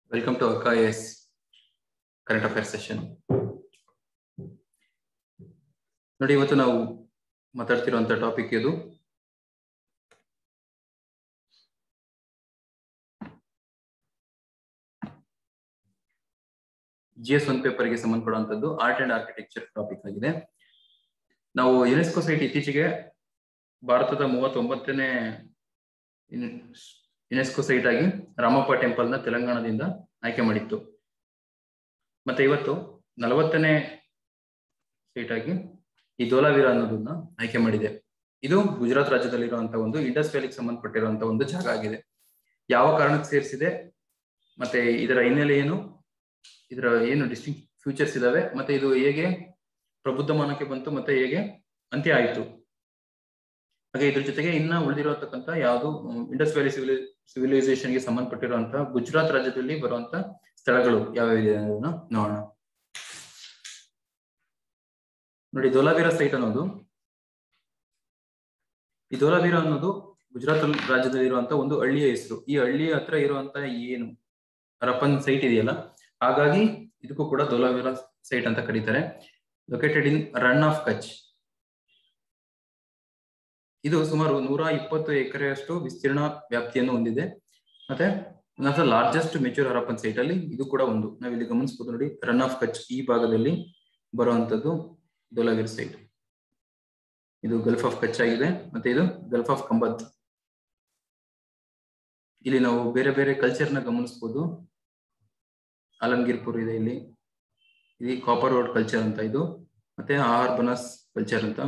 Welcome to AKS current affairs session ನೋಡಿ ಇವತ್ತು ನಾವು ಮಾತಾಡ್ತಿರುವಂತ ಟಾಪಿಕ್ ಇದು ಜಿ ಎಸ್ ಒನ್ ಪೇಪರ್ಗೆ ಸಂಬಂಧಪಡುವಂತದ್ದು ಆರ್ಟ್ ಅಂಡ್ ಆರ್ಕಿಟೆಕ್ಚರ್ ಟಾಪಿಕ್ ಆಗಿದೆ ನಾವು ಯುನೆಸ್ಕೋ ಸೈಟ್ ಇತ್ತೀಚೆಗೆ ಭಾರತದ ಮೂವತ್ತೊಂಬತ್ತನೇ ಯುನೆಸ್ಕೋ ಸೈಟ್ ಆಗಿ ರಾಮಪ್ಪ ಟೆಂಪಲ್ ನ ತೆಲಂಗಾಣದಿಂದ ಆಯ್ಕೆ ಮಾಡಿತ್ತು ಮತ್ತೆ ಇವತ್ತು ನಲವತ್ತನೇ ಸೈಟ್ ಆಗಿ ಈ ಧೋಲಾವೀರ ಅನ್ನೋದನ್ನ ಆಯ್ಕೆ ಮಾಡಿದೆ ಇದು ಗುಜರಾತ್ ರಾಜ್ಯದಲ್ಲಿರುವಂತಹ ಒಂದು ಇಂಡಸ್ ವ್ಯಾಲಿಗೆ ಸಂಬಂಧಪಟ್ಟಿರುವಂತಹ ಒಂದು ಜಾಗ ಆಗಿದೆ ಯಾವ ಕಾರಣಕ್ಕೆ ಸೇರಿಸಿದೆ ಮತ್ತೆ ಇದರ ಹಿನ್ನೆಲೆ ಏನು ಇದರ ಏನು ಡಿಸ್ಟಿಂಕ್ ಫ್ಯೂಚರ್ಸ್ ಇದಾವೆ ಮತ್ತೆ ಇದು ಹೇಗೆ ಪ್ರಬುದ್ಧಮಾನಕ್ಕೆ ಬಂತು ಮತ್ತೆ ಹೇಗೆ ಅಂತ್ಯ ಆಯಿತು ಹಾಗೆ ಇದ್ರ ಜೊತೆಗೆ ಇನ್ನ ಉಳಿದಿರತಕ್ಕಂತ ಯಾವುದು ಇಂಡಸ್ ವ್ಯಾಲಿ ಸಿವಿಲಿ ಸಿವಿಲೈಸೇಷನ್ಗೆ ಸಂಬಂಧಪಟ್ಟಿರುವಂತಹ ಗುಜರಾತ್ ರಾಜ್ಯದಲ್ಲಿ ಬರುವಂತ ಸ್ಥಳಗಳು ಯಾವ್ಯಾವಿದೆ ಅನ್ನೋದನ್ನ ನೋಡೋಣ ನೋಡಿ ಧೋಲಾವೀರ ಸೈಟ್ ಅನ್ನೋದು ಈ ಧೋಲಾವೀರ ಅನ್ನೋದು ಗುಜರಾತ್ ರಾಜ್ಯದಲ್ಲಿ ಇರುವಂತ ಒಂದು ಹಳ್ಳಿಯ ಹೆಸರು ಈ ಹಳ್ಳಿಯ ಹತ್ರ ಇರುವಂತ ಏನು ಹರಪ್ಪನ್ ಸೈಟ್ ಇದೆಯಲ್ಲ ಹಾಗಾಗಿ ಇದಕ್ಕೂ ಕೂಡ ಧೋಲಾವೀರ ಸೈಟ್ ಅಂತ ಕರೀತಾರೆ located in Rann of Kutch ಇದು ಸುಮಾರು ನೂರ ಇಪ್ಪತ್ತು ಎಕರೆಯಷ್ಟು ವಿಸ್ತೀರ್ಣ ವ್ಯಾಪ್ತಿಯನ್ನು ಹೊಂದಿದೆ ಮತ್ತೆ one of the largest mature Harappan site ಅಲ್ಲಿ ಇದು ಕೂಡ ಒಂದು ನಾವಿಲ್ಲಿ ಗಮನಿಸಬಹುದು ನೋಡಿ ರನ್ ಆಫ್ ಕಚ್ ಈ ಭಾಗದಲ್ಲಿ ಬರುವಂತದ್ದು ಧೋಲಾವೀರ್ ಸೈಟ್ ಇದು ಗಲ್ಫ್ ಆಫ್ ಕಚ್ ಆಗಿದೆ ಮತ್ತೆ ಇದು ಗಲ್ಫ್ ಆಫ್ ಕಂಬತ್ ಇಲ್ಲಿ ನಾವು ಬೇರೆ ಬೇರೆ ಕಲ್ಚರ್ ನ ಗಮನಿಸಬಹುದು ಆಲಂಗೀರ್ಪುರ್ ಇದೆ ಇಲ್ಲಿ ಇದು ಕಾಪರ್ ರೋಡ್ ಕಲ್ಚರ್ ಅಂತ ಇದು ಮತ್ತೆ ಆಹಾರ್ ಬನಸ್ ಕಲ್ಚರ್ ಅಂತ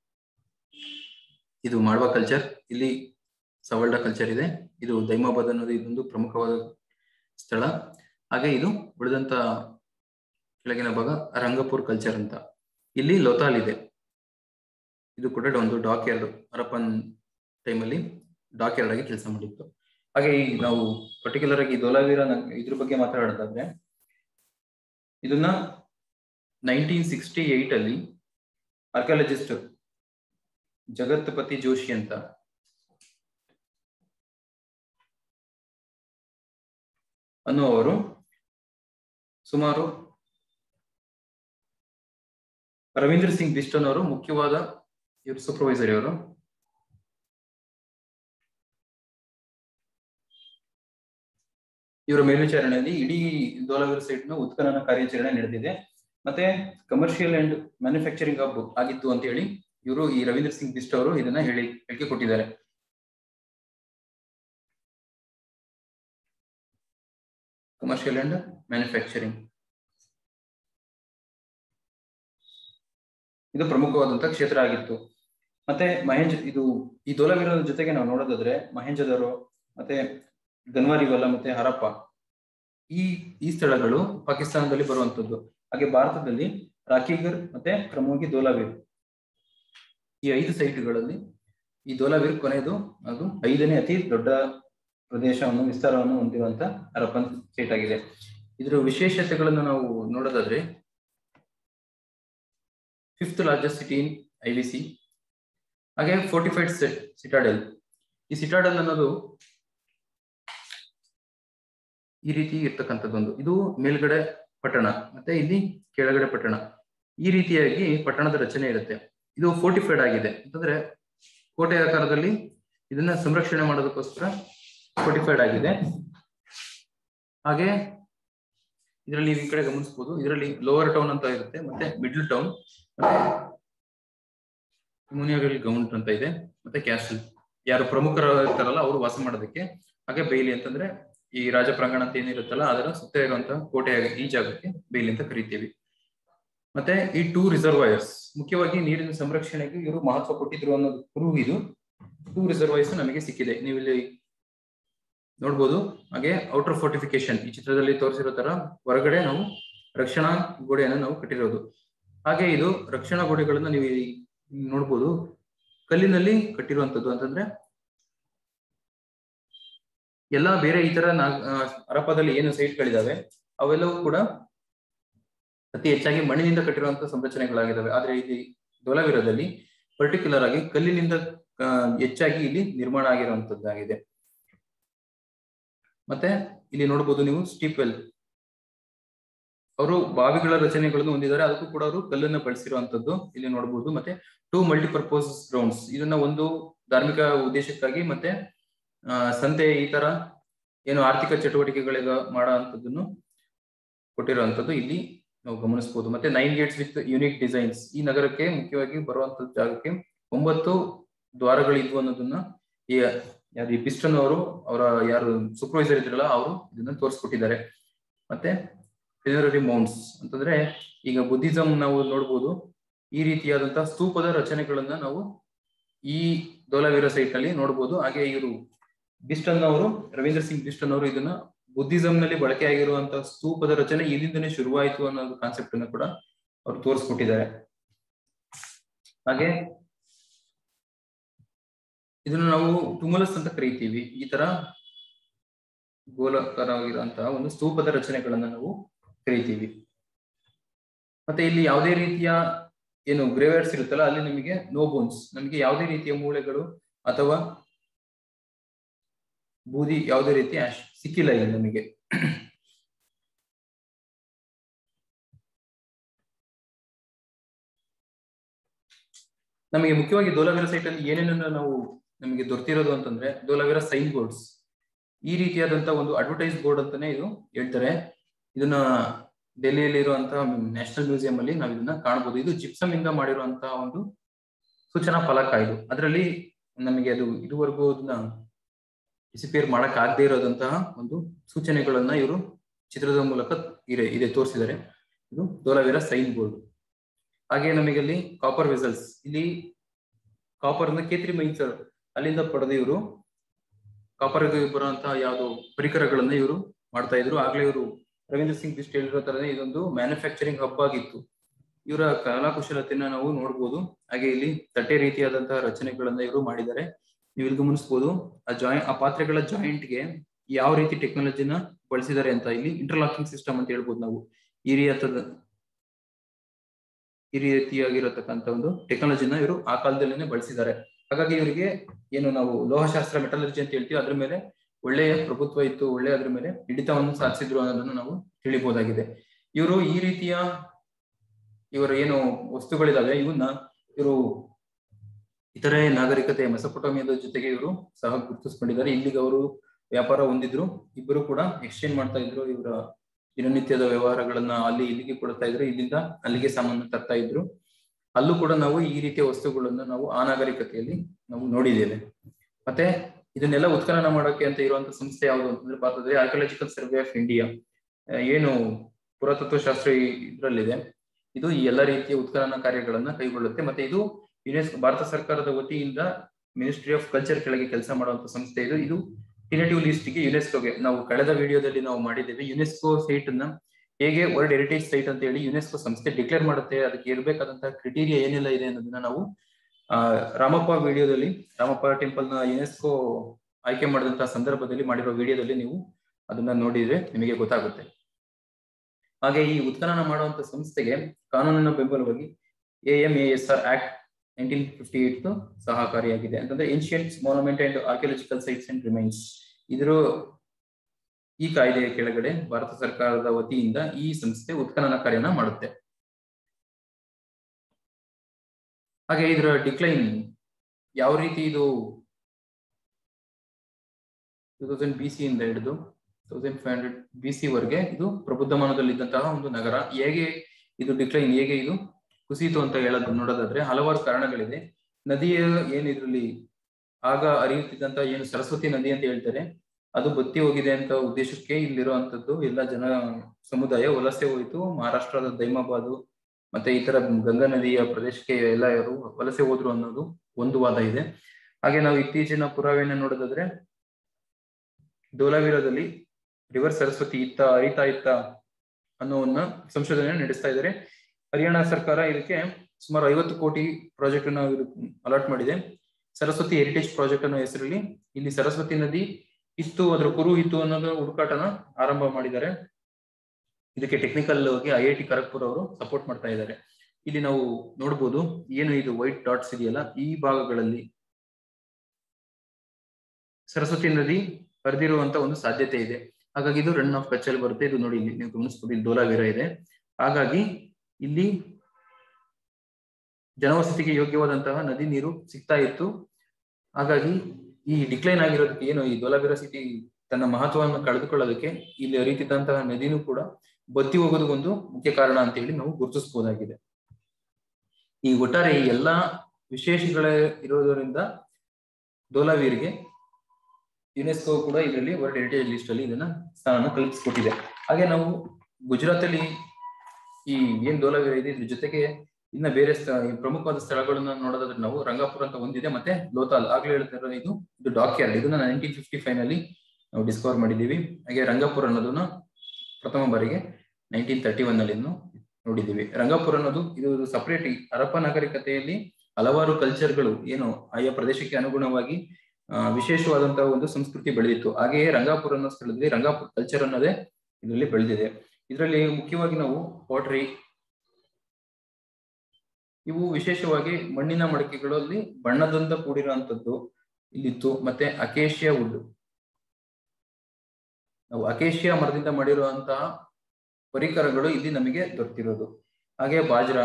ಇದು ಮಾಳ್ವಾ ಕಲ್ಚರ್ ಇಲ್ಲಿ ಸವಲ್ಡ ಕಲ್ಚರ್ ಇದೆ ಇದು ದೈಮಾಬಾದ್ ಅನ್ನೋದು ಇದೊಂದು ಪ್ರಮುಖವಾದ ಸ್ಥಳ ಹಾಗೆ ಇದು ಉಳಿದಂತ ಕೆಳಗಿನ ಭಾಗ ರಂಗಪುರ್ ಕಲ್ಚರ್ ಅಂತ ಇಲ್ಲಿ ಲೋತಾಲ್ ಇದೆ ಇದು ಕೂಡ ಒಂದು ಡಾಕ್ ಯಾರ್ಡ್ ಹರಪ್ಪನ್ ಟೈಮಲ್ಲಿ ಡಾಕ್ ಯಾರ್ಡ್ ಆಗಿ ಕೆಲಸ ಮಾಡಿತ್ತು ಹಾಗೆ ಈ ನಾವು ಪರ್ಟಿಕ್ಯುಲರ್ ಆಗಿ ಧೋಲಾವೀರ ಇದ್ರ ಬಗ್ಗೆ ಮಾತಾಡೋದಾದ್ರೆ ಇದನ್ನ ನೈನ್ಟೀನ್ ಸಿಕ್ಸ್ಟಿ ಏಟ್ ಅಲ್ಲಿ ಆರ್ಕಿಯಾಲಜಿಸ್ಟ್ ಜಗತ್ಪತಿ ಜೋಶಿ ಅಂತ ಅನ್ನುವರು ಸುಮಾರು ರವೀಂದ್ರ ಸಿಂಗ್ ಬಿಸ್ಟನ್ ಅವರು ಮುಖ್ಯವಾದ ಇವರು ಸೂಪರ್ವೈಸರ್ ಇವರು ಇವರ ಮೇಲ್ವಿಚಾರಣೆಯಲ್ಲಿ ಇಡೀ ಧೋಲಾವೀರ ಸೈಟ್ ನ ಉತ್ಖನನ ಕಾರ್ಯಾಚರಣೆ ನಡೆದಿದೆ ಮತ್ತೆ ಕಮರ್ಷಿಯಲ್ ಅಂಡ್ ಮ್ಯಾನುಫ್ಯಾಕ್ಚರಿಂಗ್ ಹಬ್ ಆಗಿತ್ತು ಅಂತ ಹೇಳಿ ಇವರು ಈ ರವೀಂದ್ರ ಸಿಂಗ್ ಬಿಸ್ಟ್ ಅವರು ಇದನ್ನ ಹೇಳಿ ಹೇಳಿಕೆ ಕೊಟ್ಟಿದ್ದಾರೆ ಕಮರ್ಷಿಯಲ್ ಅಂಡ್ ಮ್ಯಾನುಫ್ಯಾಕ್ಚರಿಂಗ್ ಇದು ಪ್ರಮುಖವಾದಂತಹ ಕ್ಷೇತ್ರ ಆಗಿತ್ತು ಮತ್ತೆ ಮಹೇಂಜ್ ಇದು ಈ ಧೋಲಾವೀರದ ಜೊತೆಗೆ ನಾವು ನೋಡೋದಾದ್ರೆ ಮಹೇಂಜದರು ಮತ್ತೆ ಗನ್ವಾರಿವಲ್ಲ ಮತ್ತೆ ಹರಪ್ಪ ಈ ಈ ಸ್ಥಳಗಳು ಪಾಕಿಸ್ತಾನದಲ್ಲಿ ಬರುವಂತದ್ದು ಹಾಗೆ ಭಾರತದಲ್ಲಿ ರಾಖಿಗರ್ ಮತ್ತೆ ಕ್ರಮವಾಗಿ ಧೋಲಾವೀರ್ ಈ ಐದು ಸೈಟ್ಗಳಲ್ಲಿ ಈ ಧೋಲಾವೀರ್ ಕೊನೆಯದು ಅದು ಐದನೇ ಅತಿ ದೊಡ್ಡ ಪ್ರದೇಶವನ್ನು ವಿಸ್ತಾರವನ್ನು ಹೊಂದಿರುವಂತ ಹರಪ್ಪನ್ ಸೈಟ್ ಆಗಿದೆ ಇದರ ವಿಶೇಷತೆಗಳನ್ನು ನಾವು ನೋಡೋದಾದ್ರೆ fifth largest city in I V C ಹಾಗೆ ಫೋರ್ಟಿಫೈಡ್ ಸಿಟಾಡೆಲ್ ಈ ಸಿಟಾಡೆಲ್ ಅನ್ನೋದು ಈ ರೀತಿ ಇರ್ತಕ್ಕಂಥದ್ದೊಂದು ಇದು ಮೇಲ್ಗಡೆ ಪಟ್ಟಣ ಮತ್ತೆ ಇಲ್ಲಿ ಕೆಳಗಡೆ ಪಟ್ಟಣ ಈ ರೀತಿಯಾಗಿ ಪಟ್ಟಣದ ರಚನೆ ಇರುತ್ತೆ ಇದು ಫೋರ್ಟಿಫೈಡ್ ಆಗಿದೆ ಅಂತಂದ್ರೆ ಕೋಟೆ ಆಕಾರದಲ್ಲಿ ಇದನ್ನ ಸಂರಕ್ಷಣೆ ಮಾಡೋದಕ್ಕೋಸ್ಕರ ಫೋರ್ಟಿಫೈಡ್ ಆಗಿದೆ ಹಾಗೆ ಇದರಲ್ಲಿ ಈ ಕಡೆ ಗಮನಿಸಬಹುದು ಇದರಲ್ಲಿ ಲೋವರ್ ಟೌನ್ ಅಂತ ಇರುತ್ತೆ ಮತ್ತೆ ಮಿಡ್ಲ್ ಟೌನ್ ಮತ್ತೆ ಮುನಿಯರಲ್ಲಿ ಗೌಂಟ್ ಅಂತ ಇದೆ ಮತ್ತೆ ಕ್ಯಾಸ್ಟಲ್ ಯಾರು ಪ್ರಮುಖರು ಇರ್ತಾರಲ್ಲ ಅವರು ವಾಸ ಮಾಡೋದಕ್ಕೆ ಹಾಗೆ ಬೈಲಿ ಅಂತಂದ್ರೆ ಈ ರಾಜ ಪ್ರಾಂಗಣ ಅಂತ ಏನಿರುತ್ತಲ್ಲ ಅದರ ಸುತ್ತ ಇರುವಂತಹ ಕೋಟೆ ಈ ಜಾಗಕ್ಕೆ ಬೈಲಿ ಅಂತ ಕರಿತೀವಿ ಮತ್ತೆ ಈ ಟೂ ರಿಸರ್ವಾಯರ್ಸ್ ಮುಖ್ಯವಾಗಿ ನೀರಿನ ಸಂರಕ್ಷಣೆಗೆ ಇವರು ಮಹತ್ವ ಕೊಟ್ಟಿದ್ರು ಅನ್ನೋದು ಪ್ರೂವ್ ಇದು ಟೂ ರಿಸರ್ವಾಯರ್ಸ್ ನಮಗೆ ಸಿಕ್ಕಿದೆ ನೀವು ಇಲ್ಲಿ ನೋಡ್ಬೋದು ಹಾಗೆ ಔಟರ್ ಫೋರ್ಟಿಫಿಕೇಶನ್ ಈ ಚಿತ್ರದಲ್ಲಿ ತೋರಿಸಿರೋ ತರ ಹೊರಗಡೆ ನಾವು ರಕ್ಷಣಾ ಗೋಡೆಯನ್ನು ನಾವು ಕಟ್ಟಿರೋದು ಹಾಗೆ ಇದು ರಕ್ಷಣಾ ಗೋಡೆಗಳನ್ನ ನೀವು ನೋಡ್ಬೋದು ಕಲ್ಲಿನಲ್ಲಿ ಕಟ್ಟಿರುವಂತದ್ದು ಅಂತಂದ್ರೆ ಎಲ್ಲಾ ಬೇರೆ ಇತರ ಹರಪ್ಪದಲ್ಲಿ ಏನು ಸೈಟ್ಗಳಿದಾವೆ ಅವೆಲ್ಲವೂ ಕೂಡ ಅತಿ ಹೆಚ್ಚಾಗಿ ಮಣ್ಣಿನಿಂದ ಕಟ್ಟಿರುವಂತಹ ಸಂರಚನೆಗಳಾಗಿದ್ದಾವೆ ಆದ್ರೆ ಇಲ್ಲಿ ಧೋಲಾವೀರದಲ್ಲಿ ಪರ್ಟಿಕ್ಯುಲರ್ ಆಗಿ ಕಲ್ಲಿನಿಂದ ಹೆಚ್ಚಾಗಿ ಇಲ್ಲಿ ನಿರ್ಮಾಣ ಆಗಿರುವಂತದ್ದಾಗಿದೆ ಮತ್ತೆ ಇಲ್ಲಿ ನೋಡಬಹುದು ನೀವು ಸ್ಟೀಪ್ ವೆಲ್ ಅವರು ಬಾವಿಗಳ ರಚನೆಗಳನ್ನು ಹೊಂದಿದ್ದಾರೆ ಅದಕ್ಕೂ ಕೂಡ ಅವರು ಕಲ್ಲನ್ನು ಬಳಸಿರುವಂತದ್ದು ಇಲ್ಲಿ ನೋಡಬಹುದು ಮತ್ತೆ ಟೂ ಮಲ್ಟಿಪರ್ಪೋಸ್ ಗ್ರೌಂಡ್ಸ್ ಇದನ್ನ ಒಂದು ಧಾರ್ಮಿಕ ಉದ್ದೇಶಕ್ಕಾಗಿ ಮತ್ತೆ ಆ, ಸಂತೆ ಈ ತರ ಏನು ಆರ್ಥಿಕ ಚಟುವಟಿಕೆಗಳಿಗ ಮಾಡೋ ಅಂತದನ್ನು ಕೊಟ್ಟಿರುವಂತದ್ದು ಇಲ್ಲಿ ನಾವು ಗಮನಿಸಬಹುದು ಮತ್ತೆ nine gates with unique designs ಈ ನಗರಕ್ಕೆ ಮುಖ್ಯವಾಗಿ ಬರುವಂತ ಜಾಗಕ್ಕೆ ಒಂಬತ್ತು ದ್ವಾರಗಳಿದ್ವು ಅನ್ನೋದನ್ನ ಈ ಯಾರು ಈ ಪಿಸ್ಟನ್ ಅವರು ಅವರ ಯಾರು ಸೂಪರ್ವೈಸರ್ ಇದ್ರಲ್ಲ ಅವರು ಇದನ್ನ ತೋರಿಸ್ಕೊಟ್ಟಿದ್ದಾರೆ ಮತ್ತೆ ಫಿನರರಿ ಮೌಂಟ್ಸ್ ಅಂತಂದ್ರೆ ಈಗ ಬುದ್ಧಿಸಂ ನಾವು ನೋಡ್ಬೋದು ಈ ರೀತಿಯಾದಂತಹ ಸ್ತೂಪದ ರಚನೆಗಳನ್ನ ನಾವು ಈ ಧೋಲಾವೀರ ಸೈಟ್ ನಲ್ಲಿ ನೋಡಬಹುದು ಹಾಗೆ ಇವರು ಬಿಸ್ಟನ್ ಅವರು ರವೀಂದ್ರ ಸಿಂಗ್ ಬಿಸ್ಟನ್ ಅವರು ಇದನ್ನ ಬುದ್ಧಿಸಂ ನಲ್ಲಿ ಬಳಕೆ ಆಗಿರುವಂತಹ ಸ್ತೂಪದ ರಚನೆ ಇಲ್ಲಿಂದನೇ ಶುರುವಾಯಿತು ಅನ್ನೋ ಕಾನ್ಸೆಪ್ಟ್ ಅನ್ನ ಕೂಡ ಅವರು ತೋರಿಸ್ಕೊಟ್ಟಿದ್ದಾರೆ ಹಾಗೆ ಇದನ್ನ ನಾವು ಟುಮಲಸ್ ಅಂತ ಕರೀತೀವಿ ಈ ತರ ಗೋಲಕರವಾಗಿರುವಂತಹ ಒಂದು ಸ್ತೂಪದ ರಚನೆಗಳನ್ನ ನಾವು ಕರಿತೀವಿ ಮತ್ತೆ ಇಲ್ಲಿ ಯಾವುದೇ ರೀತಿಯ ಏನು ಗ್ರೇವರ್ಸ್ ಇರುತ್ತಲ್ಲ ಅಲ್ಲಿ ನಮಗೆ ನೋ ಬೋನ್ಸ್ ನಮಗೆ ಯಾವುದೇ ರೀತಿಯ ಮೂಳೆಗಳು ಅಥವಾ ಬೂದಿ ಯಾವುದೇ ರೀತಿಯ ಅಶ್- ಸಿಕ್ಕಿಲ್ಲ ಇಲ್ಲಿ ನಮಗೆ ನಮಗೆ ಮುಖ್ಯವಾಗಿ ಧೋಲಾವೀರ ಸೈಟ್ ಅಲ್ಲಿ ಏನೇನನ್ನ ನಾವು ನಮಗೆ ದೊರೆತಿರೋದು ಅಂತಂದ್ರೆ ಧೋಲಾವೀರ ಸೈನ್ ಬೋರ್ಡ್ಸ್ ಈ ರೀತಿಯಾದಂತಹ ಒಂದು ಅಡ್ವರ್ಟೈಸ್ ಬೋರ್ಡ್ ಅಂತಾನೆ ಇದು ಹೇಳ್ತಾರೆ ಇದನ್ನ ಡೆಲ್ಲಿಯಲ್ಲಿ ಇರುವಂತಹ ನ್ಯಾಷನಲ್ ಮ್ಯೂಸಿಯಂ ಅಲ್ಲಿ ನಾವು ಇದನ್ನ ಕಾಣಬಹುದು ಇದು ಜಿಪ್ಸಮ್ ಇಂದ ಮಾಡಿರುವಂತಹ ಒಂದು ಸೂಚನಾ ಫಲಕ ಇದು ಅದರಲ್ಲಿ ನಮಗೆ ಅದು ಇದುವರೆಗೂ ಅದನ್ನ ಡಿಸಿಪೇರ್ ಮಾಡಕ್ ಆಗದೆ ಇರೋದಂತಹ ಒಂದು ಸೂಚನೆಗಳನ್ನ ಇವರು ಚಿತ್ರದ ಮೂಲಕ ಇದೆ ಇದೆ ತೋರಿಸಿದ್ದಾರೆ ಇದು ಧೋಲಾವೀರ ಸೈನ್ ಬೋರ್ಡ್ ಹಾಗೆ ನಮಗೆ ಅಲ್ಲಿ ಕಾಪರ್ ವೆಸಲ್ಸ್ ಇಲ್ಲಿ ಕಾಪರ್ ಅಂದ್ರೆ ಕೇತ್ರಿ ಮೈನ್ಸರ್ ಅಲ್ಲಿಂದ ಪಡೆದು ಇವರು ಕಾಪರ್ ಬರುವಂತಹ ಯಾವ್ದು ಪರಿಕರಗಳನ್ನ ಇವರು ಮಾಡ್ತಾ ಇದ್ರು ಆಗ್ಲೇ ಇವರು ರವೀಂದ್ರ ಸಿಂಗ್ ಬಿಸ್ಟ್ ಹೇಳಿರೋ ತರನೇ ಇದೊಂದು ಮ್ಯಾನುಫ್ಯಾಕ್ಚರಿಂಗ್ ಹಬ್ ಆಗಿತ್ತು ಇವರ ಕಲಾಕುಶಲತೆಯನ್ನ ನಾವು ನೋಡ್ಬೋದು ಹಾಗೆ ಇಲ್ಲಿ ತಟ್ಟೆ ರೀತಿಯಾದಂತಹ ರಚನೆಗಳನ್ನ ಇವರು ಮಾಡಿದ್ದಾರೆ ನೀವು ಇಲ್ಲಿ ಗಮನಿಸಬಹುದು ಆ ಜಾಯ್ ಆ ಪಾತ್ರೆಗಳ ಜಾಯಿಂಟ್ಗೆ ಯಾವ ರೀತಿ ಟೆಕ್ನಾಲಜಿನ ಬಳಸಿದ್ದಾರೆ ಅಂತ ಇಲ್ಲಿ ಇಂಟರ್ಲಾಕಿಂಗ್ ಸಿಸ್ಟಮ್ ಅಂತ ಹೇಳ್ಬೋದು ನಾವು ಈ ರೀತಿಯಾದ ಈ ರೀತಿಯಾಗಿರತಕ್ಕಂತ ಒಂದು ಟೆಕ್ನಾಲಜಿನ ಇವರು ಆ ಕಾಲದಲ್ಲಿನೇ ಬಳಸಿದ್ದಾರೆ ಹಾಗಾಗಿ ಇವರಿಗೆ ಏನು ನಾವು ಲೋಹಶಾಸ್ತ್ರ ಮೆಟಲರ್ಜಿ ಅಂತ ಹೇಳ್ತೀವಿ ಅದ್ರ ಮೇಲೆ ಒಳ್ಳೆಯ ಪ್ರಭುತ್ವ ಇತ್ತು ಒಳ್ಳೆ ಅದ್ರ ಮೇಲೆ ಹಿಡಿತವನ್ನು ಸಾಧಿಸಿದ್ರು ಅನ್ನೋದನ್ನು ನಾವು ತಿಳಿಬಹುದಾಗಿದೆ ಇವರು ಈ ರೀತಿಯ ಇವರ ಏನು ವಸ್ತುಗಳಿದಾವೆ ಇವನ್ನ ಇವರು ಇತರೆ ನಾಗರಿಕತೆ ಮೆಸಪೊಟೋಮಿಯಾದ ಜೊತೆಗೆ ಇವರು ಸಹ ಗುರುತಿಸ್ಕೊಂಡಿದ್ದಾರೆ ಇಲ್ಲಿಗೆ ಅವರು ವ್ಯಾಪಾರ ಹೊಂದಿದ್ರು ಇಬ್ಬರು ಕೂಡ ಎಕ್ಸ್ಚೇಂಜ್ ಮಾಡ್ತಾ ಇದ್ರು ಇವರ ದಿನನಿತ್ಯದ ವ್ಯವಹಾರಗಳನ್ನ ಅಲ್ಲಿ ಇಲ್ಲಿಗೆ ಕೊಡ್ತಾ ಇದ್ರು ಇಲ್ಲಿಂದ ಅಲ್ಲಿಗೆ ಸಾಮಾನು ತರ್ತಾ ಇದ್ರು ಅಲ್ಲೂ ಕೂಡ ನಾವು ಈ ರೀತಿಯ ವಸ್ತುಗಳನ್ನ ನಾವು ಆ ನಾಗರಿಕತೆಯಲ್ಲಿ ನಾವು ನೋಡಿದ್ದೇವೆ ಮತ್ತೆ ಇದನ್ನೆಲ್ಲ ಉತ್ಖನನ ಮಾಡೋಕೆ ಅಂತ ಇರುವಂತ ಸಂಸ್ಥೆ ಯಾವುದು ಅಂತಂದ್ರೆ ಭಾರತದಲ್ಲಿ ಆರ್ಕಿಯಾಲಜಿಕಲ್ ಸರ್ವೆ ಆಫ್ ಇಂಡಿಯಾ ಏನು ಪುರಾತತ್ವ ಶಾಸ್ತ್ರ ಇದರಲ್ಲಿದೆ ಇದು ಈ ಎಲ್ಲ ರೀತಿಯ ಉತ್ಖನನ ಕಾರ್ಯಗಳನ್ನ ಕೈಗೊಳ್ಳುತ್ತೆ ಮತ್ತೆ ಇದು ಯುನೆಸ್ಕೋ ಭಾರತ ಸರ್ಕಾರದ ವತಿಯಿಂದ ಮಿನಿಸ್ಟ್ರಿ ಆಫ್ ಕಲ್ಚರ್ ಕೆಳಗೆ ಕೆಲಸ ಮಾಡುವಂತ ಸಂಸ್ಥೆ ಇದು ಇದು ಟಿನೇಟಿವ್ ಲಿಸ್ಟ್ ಗೆ ಯುನೆಸ್ಕೋಗೆ ನಾವು ಕಳೆದ ವಿಡಿಯೋದಲ್ಲಿ ನಾವು ಮಾಡಿದ್ದೇವೆ ಯುನೆಸ್ಕೋ ಸೈಟ್ ಅನ್ನ ಹೇಗೆ ವರ್ಲ್ಡ್ ಹೆರಿಟೇಜ್ ಸೈಟ್ ಅಂತ ಹೇಳಿ ಯುನೆಸ್ಕೋ ಸಂಸ್ಥೆ ಡಿಕ್ಲೇರ್ ಮಾಡುತ್ತೆ ಅದಕ್ಕೆ ಇರಬೇಕಾದಂತಹ ಕ್ರಿಟೀರಿಯಾ ಏನೆಲ್ಲ ಇದೆ ಅನ್ನೋದನ್ನ ನಾವು ಆ ರಾಮಪ್ಪ ವಿಡಿಯೋದಲ್ಲಿ ರಾಮಪ್ಪ ಟೆಂಪಲ್ ನ ಯುನೆಸ್ಕೋ ಆಯ್ಕೆ ಮಾಡಿದಂತಹ ಸಂದರ್ಭದಲ್ಲಿ ಮಾಡಿರೋ ವಿಡಿಯೋದಲ್ಲಿ ನೀವು ಅದನ್ನ ನೋಡಿದ್ರೆ ನಿಮಗೆ ಗೊತ್ತಾಗುತ್ತೆ ಹಾಗೆ ಈ ಉತ್ಖನನ ಮಾಡುವಂತ ಸಂಸ್ಥೆಗೆ ಕಾನೂನಿನ ಬೆಂಬಲವಾಗಿ A M A S R act nineteen fifty eight ಸಹಕಾರಿಯಾಗಿದೆ ಅಂತಂದ್ರೆ ancient monument and archaeological sites and remains ಇದ್ರ ಈ ಕಾಯ್ದೆಯ ಕೆಳಗಡೆ ಭಾರತ ಸರ್ಕಾರದ ವತಿಯಿಂದ ಈ ಸಂಸ್ಥೆ ಉತ್ಖನನ ಕಾರ್ಯನ ಮಾಡುತ್ತೆ ಹಾಗೆ ಇದರ ಡಿಕ್ಲೈನ್ ಯಾವ ರೀತಿ ಇದು ಟೂ ತೌಸಂಡ್ ಬಿ ಸಿ ಇಂದ ಹಿಡಿದು thousand five hundred B C ವರೆಗೆ ಇದು ಪ್ರಬುದ್ಧಮಾನದಲ್ಲಿದ್ದಂತಹ ಒಂದು ನಗರ ಹೇಗೆ ಇದು ಡಿಕ್ಲೈನ್ ಹೇಗೆ ಇದು ಕುಸಿಯಿತು ಅಂತ ಹೇಳೋದು ನೋಡೋದಾದ್ರೆ ಹಲವಾರು ಕಾರಣಗಳಿದೆ ನದಿಯ ಏನ್ ಇದ್ರಲ್ಲಿ ಆಗ ಹರಿಯುತ್ತಿದ್ದಂತ ಏನು ಸರಸ್ವತಿ ನದಿ ಅಂತ ಹೇಳ್ತಾರೆ ಅದು ಬತ್ತಿ ಹೋಗಿದೆ ಅಂತ ಉದ್ದೇಶಕ್ಕೆ ಇಲ್ಲಿರುವಂತದ್ದು ಎಲ್ಲ ಜನ ಸಮುದಾಯ ವಲಸೆ ಹೋಯಿತು ಮಹಾರಾಷ್ಟ್ರದ ದೈಮಾಬಾದು ಮತ್ತೆ ಈ ತರ ಗಂಗಾ ನದಿಯ ಪ್ರದೇಶಕ್ಕೆ ಎಲ್ಲ ಯಾರು ವಲಸೆ ಹೋದ್ರು ಅನ್ನೋದು ಒಂದು ವಾದ ಇದೆ ಹಾಗೆ ನಾವು ಇತ್ತೀಚಿನ ಪುರಾವೆನ ನೋಡೋದಾದ್ರೆ ಧೋಲಾವೀರದಲ್ಲಿ ರಿವರ್ ಸರಸ್ವತಿ ಇತ್ತ ಹರಿತಾ ಇತ್ತ ಅನ್ನೋವನ್ನ ಸಂಶೋಧನೆ ನಡೆಸ್ತಾ ಇದ್ದಾರೆ ಹರಿಯಾಣ ಸರ್ಕಾರ ಇದಕ್ಕೆ ಸುಮಾರು ಐವತ್ತು ಕೋಟಿ ಪ್ರಾಜೆಕ್ಟ್ ಅನ್ನು ಅಲಾಟ್ ಮಾಡಿದೆ ಸರಸ್ವತಿ ಹೆರಿಟೇಜ್ ಪ್ರಾಜೆಕ್ಟ್ ಅನ್ನೋ ಹೆಸರಲ್ಲಿ ಇಲ್ಲಿ ಸರಸ್ವತಿ ನದಿ ಇತ್ತು ಅದ್ರ ಕುರು ಇತ್ತು ಅನ್ನೋದು ಹುಡುಕಾಟನ ಆರಂಭ ಮಾಡಿದ್ದಾರೆ ಇದಕ್ಕೆ ಟೆಕ್ನಿಕಲ್ ಆಗಿ ಐ ಐ ಟಿ ಖರಗ್ಪುರ್ ಅವರು ಸಪೋರ್ಟ್ ಮಾಡ್ತಾ ಇದ್ದಾರೆ ಇಲ್ಲಿ ನಾವು ನೋಡ್ಬೋದು ಏನು ಇದು ವೈಟ್ ಡಾಟ್ಸ್ ಇದೆಯಲ್ಲ ಈ ಭಾಗಗಳಲ್ಲಿ ಸರಸ್ವತಿ ನದಿ ಹರಿದಿರುವಂತ ಒಂದು ಸಾಧ್ಯತೆ ಇದೆ ಹಾಗಾಗಿ ಇದು ರನ್ ಆಫ್ ಕಚ್ಚಲ್ಲಿ ಬರುತ್ತೆ ಇದು ನೋಡಿ ಇಲ್ಲಿ ನೀವು ಗಮನಿಸ್ಬೋದು ಇಲ್ಲಿ ಧೋಲಾವೀರ ಇದೆ ಹಾಗಾಗಿ ಇಲ್ಲಿ ಜನವಸತಿಗೆ ಯೋಗ್ಯವಾದಂತಹ ನದಿ ನೀರು ಸಿಗ್ತಾ ಇತ್ತು ಹಾಗಾಗಿ ಈ ಡಿಕ್ಲೈನ್ ಆಗಿರೋದಕ್ಕೆ ಏನು ಈ ಧೋಲಾವೀರ ಸಿಟಿ ತನ್ನ ಮಹತ್ವವನ್ನು ಕಳೆದುಕೊಳ್ಳೋದಕ್ಕೆ ಇಲ್ಲಿ ಹರಿತಿದ್ದಂತಹ ನದಿನೂ ಕೂಡ ಬತ್ತಿ ಹೋಗೋದು ಒಂದು ಮುಖ್ಯ ಕಾರಣ ಅಂತ ಹೇಳಿ ನಾವು ಗುರುತಿಸಬಹುದಾಗಿದೆ ಈ ಒಟ್ಟಾರೆ ಈ ಎಲ್ಲಾ ವಿಶೇಷಗಳ ಇರೋದರಿಂದ ಧೋಲಾವೀರ್ಗೆ ಯುನೆಸ್ಕೋ ಕೂಡ ಇದರಲ್ಲಿ ವರ್ಲ್ಡ್ ಹೆರಿಟೇಜ್ ಲಿಸ್ಟ್ ಅಲ್ಲಿ ಇದನ್ನ ಸ್ಥಾನ ಕಲ್ಪಿಸಿಕೊಟ್ಟಿದೆ ಹಾಗೆ ನಾವು ಗುಜರಾತ್ ಅಲ್ಲಿ ಈ ಏನ್ ಧೋಲಾವೀರ ಇದೆ ಇದ್ರ ಜೊತೆಗೆ ಇನ್ನ ಬೇರೆ ಸ್ಥ- ಈ ಪ್ರಮುಖವಾದ ಸ್ಥಳಗಳನ್ನ ನೋಡೋದಾದ್ರೆ ನಾವು ರಂಗಾಪುರ ಅಂತ ಒಂದಿದೆ ಮತ್ತೆ ಲೋತಾಲ್ ಆಗ್ಲೇ ಹೇಳ್ತಾರೆ ಇದು ಇದು ಡಾಕ್ಯಾರ್ಡ್ ಇದನ್ನ ನೈನ್ಟೀನ್ ಫಿಫ್ಟಿ ಫೈವ್ ನಲ್ಲಿ ನಾವು ಡಿಸ್ಕವರ್ ಮಾಡಿದೀವಿ ಹಾಗೆ ರಂಗಾಪುರ ಅನ್ನೋದನ್ನ ಪ್ರಥಮ ಬಾರಿಗೆ ನೈನ್ಟೀನ್ ತರ್ಟಿ ಒನ್ ನಲ್ಲಿ ನೋಡಿದೀವಿ ರಂಗಾಪುರ ಅನ್ನೋದು ಇದು ಸಪರೇಟ್ ಹರಪ್ಪ ನಾಗರಿಕತೆಯಲ್ಲಿ ಹಲವಾರು ಕಲ್ಚರ್ಗಳು ಏನು ಆಯಾ ಪ್ರದೇಶಕ್ಕೆ ಅನುಗುಣವಾಗಿ ಆ, ವಿಶೇಷವಾದಂತಹ ಒಂದು ಸಂಸ್ಕೃತಿ ಬೆಳೆದಿತ್ತು ಹಾಗೆಯೇ ರಂಗಾಪುರ ಅನ್ನೋ ಸ್ಥಳದಲ್ಲಿ ರಂಗಾಪುರ ಕಲ್ಚರ್ ಅನ್ನೋದೇ ಇದರಲ್ಲಿ ಬೆಳೆದಿದೆ ಇದರಲ್ಲಿ ಮುಖ್ಯವಾಗಿ ನಾವು ಪಾಟ್ರಿ ಇವು ವಿಶೇಷವಾಗಿ ಮಣ್ಣಿನ ಮಡಕೆಗಳಲ್ಲಿ ಬಣ್ಣದಿಂದ ಕೂಡಿರುವಂತದ್ದು ಇಲ್ಲಿತ್ತು ಮತ್ತೆ ಅಕೇಶಿಯಾ ವುಡ್ ನಾವು ಅಕೇಶಿಯಾ ಮರದಿಂದ ಮಾಡಿರುವಂತಹ ಪರಿಕರಗಳು ಇಲ್ಲಿ ನಮಗೆ ದೊರೆತಿರೋದು ಹಾಗೆ ಬಾಜ್ರಾ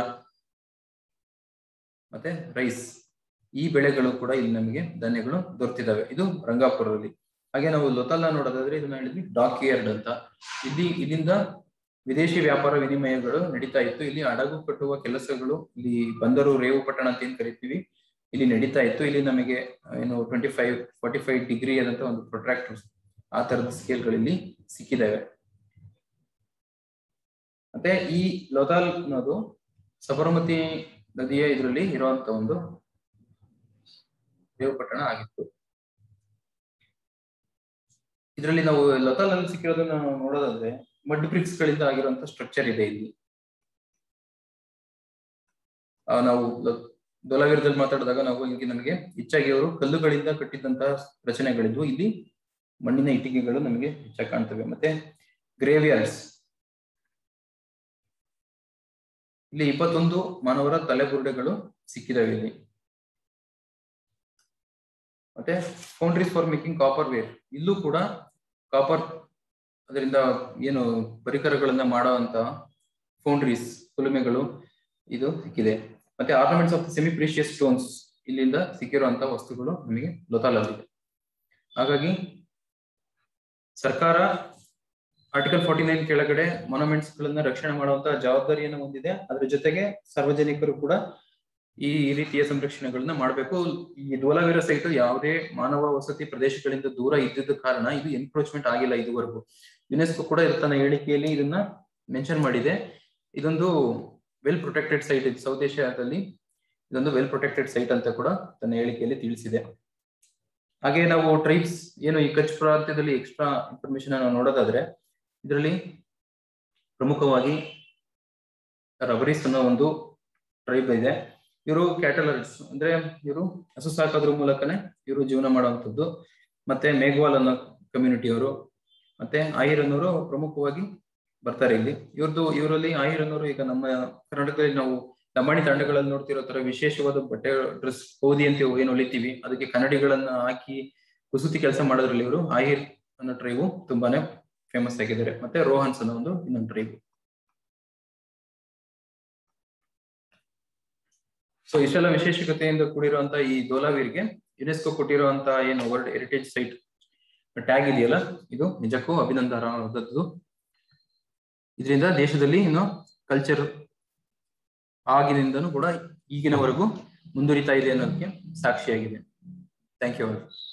ಮತ್ತೆ ರೈಸ್ ಈ ಬೆಳೆಗಳು ಕೂಡ ಇಲ್ಲಿ ನಮಗೆ ಧಾನ್ಯಗಳು ದೊರೆತಿದಾವೆ ಇದು ರಂಗಾಪುರದಲ್ಲಿ ಹಾಗೆ ನಾವು ಲೊತಲ್ಲ ನೋಡೋದಾದ್ರೆ ಇದನ್ನ ಹೇಳಿದ್ವಿ ಡಾಕ್ ಯಾರ್ಡ್ ಅಂತ ಇಲ್ಲಿ ಇಲ್ಲಿಂದ ವಿದೇಶಿ ವ್ಯಾಪಾರ ವಿನಿಮಯಗಳು ನಡೀತಾ ಇತ್ತು ಇಲ್ಲಿ ಹಡಗು ಕಟ್ಟುವ ಕೆಲಸಗಳು ಇಲ್ಲಿ ಬಂದರು ರೇವು ಪಟ್ಟಣ ಅಂತ ಏನ್ ಕರಿತೀವಿ ಇಲ್ಲಿ ನಡೀತಾ ಇತ್ತು ಇಲ್ಲಿ ನಮಗೆ ಆ, ಏನು twenty five forty five degree ಆದಂತ ಒಂದು ಪ್ರೊಟ್ರಾಕ್ಟರ್ಸ್ ಆ ತರದ ಸ್ಕೇಲ್ಗಳಲ್ಲಿ ಸಿಕ್ಕಿದಾವೆ ಮತ್ತೆ ಈ ಲೋತಾಲ್ ಅನ್ನೋದು ಸಬರಮತಿ ನದಿಯ ಇದರಲ್ಲಿ ಇರುವಂತ ಒಂದು ದೇವಪಟ್ಟಣ ಆಗಿತ್ತು ಇದರಲ್ಲಿ ನಾವು ಲತಾಲ್ ಅಲ್ಲಿ ಸಿಕ್ಕಿರೋದನ್ನ ನಾವು ನೋಡೋದಾದ್ರೆ ಮಡ್ ಬ್ರಿಕ್ಸ್ ಗಳಿಂದ ಆಗಿರುವಂತ ಸ್ಟ್ರಕ್ಚರ್ ಇದೆ ಇಲ್ಲಿ ಆ, ನಾವು ಲ- ದೊಲಾವೀರದಲ್ಲಿ ಮಾತಾಡಿದಾಗ ನಾವು ಇಲ್ಲಿ ನಮಗೆ ಹೆಚ್ಚಾಗಿ ಅವರು ಕಲ್ಲುಗಳಿಂದ ಕಟ್ಟಿದಂತಹ ರಚನೆಗಳಿದ್ವು ಇಲ್ಲಿ ಮಣ್ಣಿನ ಇಟ್ಟಿಗೆಗಳು ನಮಗೆ ಹೆಚ್ಚಾಗಿ ಕಾಣ್ತವೆ ಮತ್ತೆ ಗ್ರೇವಿಯಾರ್ಡ್ಸ್ ಇಲ್ಲಿ ಇಪ್ಪತ್ತೊಂದು ಮಾನವರ ತಲೆಬುರುಡೆಗಳು ಸಿಕ್ಕಿದಾವೆ ಇಲ್ಲಿ ಮತ್ತೆ foundries for making copper ware ಇಲ್ಲೂ ಕೂಡ ಕಾಪರ್ ಅದರಿಂದ ಏನು ಪರಿಕರಗಳನ್ನ ಮಾಡುವಂತ ಫೌಂಡ್ರೀಸ್ ಕುಲುಮೆಗಳು ಇದು ಸಿಕ್ಕಿದೆ ಮತ್ತೆ ornaments of semi precious stones ಇಲ್ಲಿಂದ ಸಿಕ್ಕಿರುವಂತಹ ವಸ್ತುಗಳು ನಮಗೆ ಲೊತಾಲಲ್ಲಿದೆ ಹಾಗಾಗಿ ಸರ್ಕಾರ ಆರ್ಟಿಕಲ್ ಫಾರ್ಟಿ ನೈನ್ ಕೆಳಗಡೆ ಮೊನಮೆಂಟ್ಸ್ ಗಳನ್ನ ರಕ್ಷಣೆ ಮಾಡುವಂತಹ ಜವಾಬ್ದಾರಿಯನ್ನು ಹೊಂದಿದೆ ಅದ್ರ ಜೊತೆಗೆ ಸಾರ್ವಜನಿಕರು ಕೂಡ ಈ ರೀತಿಯ ಸಂರಕ್ಷಣೆಗಳನ್ನ ಮಾಡಬೇಕು ಈ ಧೋಲಾವೀರ ಸೈಟ್ ಯಾವುದೇ ಮಾನವ ವಸತಿ ಪ್ರದೇಶಗಳಿಂದ ದೂರ ಇದ್ದಿದ್ದ ಕಾರಣ ಇದು ಎನ್ಕ್ರೋಚ್ಮೆಂಟ್ ಆಗಿಲ್ಲ ಇದುವರೆಗೂ ಯುನೆಸ್ಕೋ ಕೂಡ ತನ್ನ ಹೇಳಿಕೆಯಲ್ಲಿ ಇದನ್ನ ಮೆನ್ಷನ್ ಮಾಡಿದೆ ಇದೊಂದು ವೆಲ್ ಪ್ರೊಟೆಕ್ಟೆಡ್ ಸೈಟ್ ಇದು ಸೌತ್ ಏಷ್ಯಾದಲ್ಲಿ ಇದೊಂದು ವೆಲ್ ಪ್ರೊಟೆಕ್ಟೆಡ್ ಸೈಟ್ ಅಂತ ಕೂಡ ತನ್ನ ಹೇಳಿಕೆಯಲ್ಲಿ ತಿಳಿಸಿದೆ ಹಾಗೆ ನಾವು ಟ್ರೈಬ್ಸ್ ಏನು ಈ ಕಚ್ ಪ್ರಾಂತ್ಯದಲ್ಲಿ ಎಕ್ಸ್ಟ್ರಾ ಇನ್ಫಾರ್ಮೇಶನ್ ನಾವು ನೋಡೋದಾದ್ರೆ ಇದರಲ್ಲಿ ಪ್ರಮುಖವಾಗಿ ರಬರೀಸ್ ಅನ್ನೋ ಒಂದು ಟ್ರೈಬ್ ಇದೆ ಇವರು ಕ್ಯಾಟಲರ್ಸ್ ಅಂದ್ರೆ ಇವರು ಹಸು ಸಾಕೋದ್ರ ಮೂಲಕನೇ ಇವರು ಜೀವನ ಮಾಡುವಂಥದ್ದು ಮತ್ತೆ ಮೇಘವಾಲ್ ಅನ್ನೋ ಕಮ್ಯುನಿಟಿಯವರು ಮತ್ತೆ ಆಹಿರ್ ಅನ್ನೋರು ಪ್ರಮುಖವಾಗಿ ಬರ್ತಾರೆ ಇಲ್ಲಿ ಇವ್ರದ್ದು ಇವರಲ್ಲಿ ಆಹಿರ್ ಅನ್ನೋರು ಈಗ ನಮ್ಮ ಕರ್ನಾಟಕದಲ್ಲಿ ನಾವು ಲಂಬಾಣಿ ತಂಡಗಳಲ್ಲಿ ನೋಡ್ತಿರೋ ತರ ವಿಶೇಷವಾದ ಬಟ್ಟೆ ಡ್ರೆಸ್ ಓದಿ ಅಂತ ಏನು ಹೊಲಿತೀವಿ ಅದಕ್ಕೆ ಕನ್ನಡಿಗಳನ್ನ ಹಾಕಿ ಕುಸುತಿ ಕೆಲಸ ಮಾಡೋದ್ರಲ್ಲಿ ಇವರು ಆಹಿರ್ ಅನ್ನೋ ಟ್ರೈಬು ತುಂಬಾನೇ ಫೇಮಸ್ ಆಗಿದ್ದಾರೆ ಮತ್ತೆ ರೋಹನ್ಸ್ ಅನ್ನೋ ಒಂದು ಇನ್ನೊಂದು ಟ್ರೈಬ್ ಸೊ ಇಷ್ಟೆಲ್ಲ ವಿಶೇಷತೆಯಿಂದ ಕೂಡಿರುವಂತ ಈ ಧೋಲಾವೀರ್ಗೆ ಯುನೆಸ್ಕೋ ಕೊಟ್ಟಿರುವಂತ ಏನು ವರ್ಲ್ಡ್ ಹೆರಿಟೇಜ್ ಸೈಟ್ ಟ್ಯಾಗ್ ಇದೆಯಲ್ಲ ಇದು ನಿಜಕ್ಕೂ ಅಭಿನಂದನಾರ್ಹದ್ದು ಇದರಿಂದ ದೇಶದಲ್ಲಿ ಇನ್ನು ಕಲ್ಚರ್ ಆಗಿನಿಂದನೂ ಕೂಡ ಈಗಿನವರೆಗೂ ಮುಂದುವರಿತಾ ಇದೆ ಅನ್ನೋದಕ್ಕೆ ಸಾಕ್ಷಿಯಾಗಿದೆ ಥ್ಯಾಂಕ್ ಯು